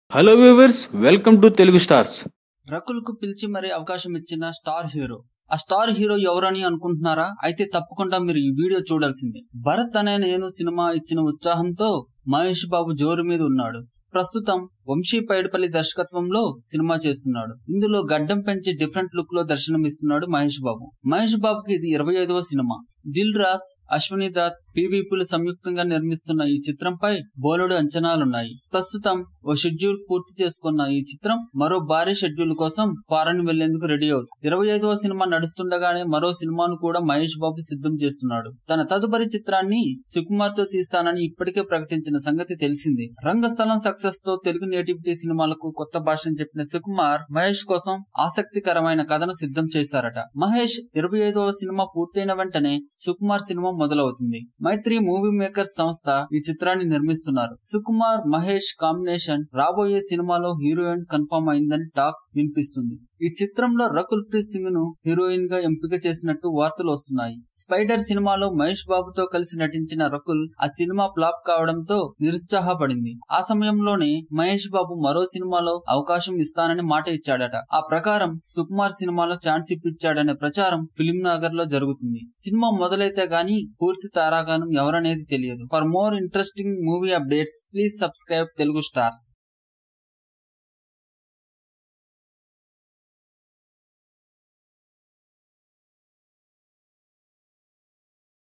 hello viewers welcome to Telugu stars రకుల్కు పిలిచి మరీ అవకాశం ఇచ్చిన స్టార్ హీరో ఆ స్టార్ హీరో ఎవరని అనుకుంటున్నారా అయితే తప్పకుండా మీరు ఈ వీడియో చూడాల్సిందే భరత్ అనే నేను సినిమా ఇచ్చిన ఉత్సాహంతో మహేష్ బాబు జోరు మీద ఉన్నాడు ప్రస్తుతం వంశీ పైడిపల్లి దర్శకత్వంలో సినిమా చేస్తున్నాడు ఇందులో గడ్డం పెంచి డిఫరెంట్ లుక్ లో దర్శనమిస్తున్నాడు మహేష్ బాబు మహేష్ బాబుకి ఇది ఇరవై ఐదవ సినిమా దిల్ రాస్ అశ్వని దత్ పివిపులు సంయుక్తంగా నిర్మిస్తున్న ఈ చిత్రంపై బోలెడు అంచనాలున్నాయి ప్రస్తుతం ఓ షెడ్యూల్ పూర్తి చేసుకున్న ఈ చిత్రం మరో భారీ షెడ్యూల్ కోసం ఫారెన్ వెళ్లేందుకు రెడీ అవుతుంది ఇరవై ఐదవ సినిమా నడుస్తుండగానే మరో సినిమాను కూడా మహేష్ బాబు సిద్ధం చేస్తున్నాడు తన తదుపరి చిత్రాన్ని సుకుమార్ తో తీస్తానని ఇప్పటికే ప్రకటించిన సంగతి తెలిసింది రంగస్థలం సక్సెస్ తో తెలుగు నేటివిటీ సినిమాలకు కొత్త భాషను చెప్పిన సుకుమార్ మహేష్ కోసం ఆసక్తికరమైన కథను సిద్ధం చేశారట మహేష్ ఇరవై ఐదవ సినిమా పూర్తయిన వెంటనే సుకుమార్ సినిమా మొదలవుతుంది మైత్రి మూవీ మేకర్స్ సంస్థ ఈ చిత్రాన్ని నిర్మిస్తున్నారు సుకుమార్ మహేష్ కాంబినేషన్ రాబోయే సినిమాలో హీరోయిన్ కన్ఫర్మ్ అయిందని టాక్ వినిపిస్తుంది ఈ చిత్రంలో రకుల్ ప్రీత్ సింగ్ ను హీరోయిన్ గా ఎంపిక చేసినట్టు వార్తలు వస్తున్నాయి స్పైడర్ సినిమాలో మహేష్ బాబుతో కలిసి నటించిన రకుల్ ఆ సినిమా ఫ్లాప్ కావడంతో నిరుత్సాహపడింది ఆ సమయంలోనే మహేష్ బాబు మరో సినిమాలో అవకాశం ఇస్తానని మాట ఇచ్చాడట ఆ ప్రకారం సుకుమార్ సినిమాలో ఛాన్స్ ఇప్పించాడనే ప్రచారం ఫిలిం నగర్ లో జరుగుతుంది సినిమా మొదలైతే గానీ పూర్తి తారాగానం ఎవరనేది తెలియదు for more interesting movie updates please subscribe Telugu stars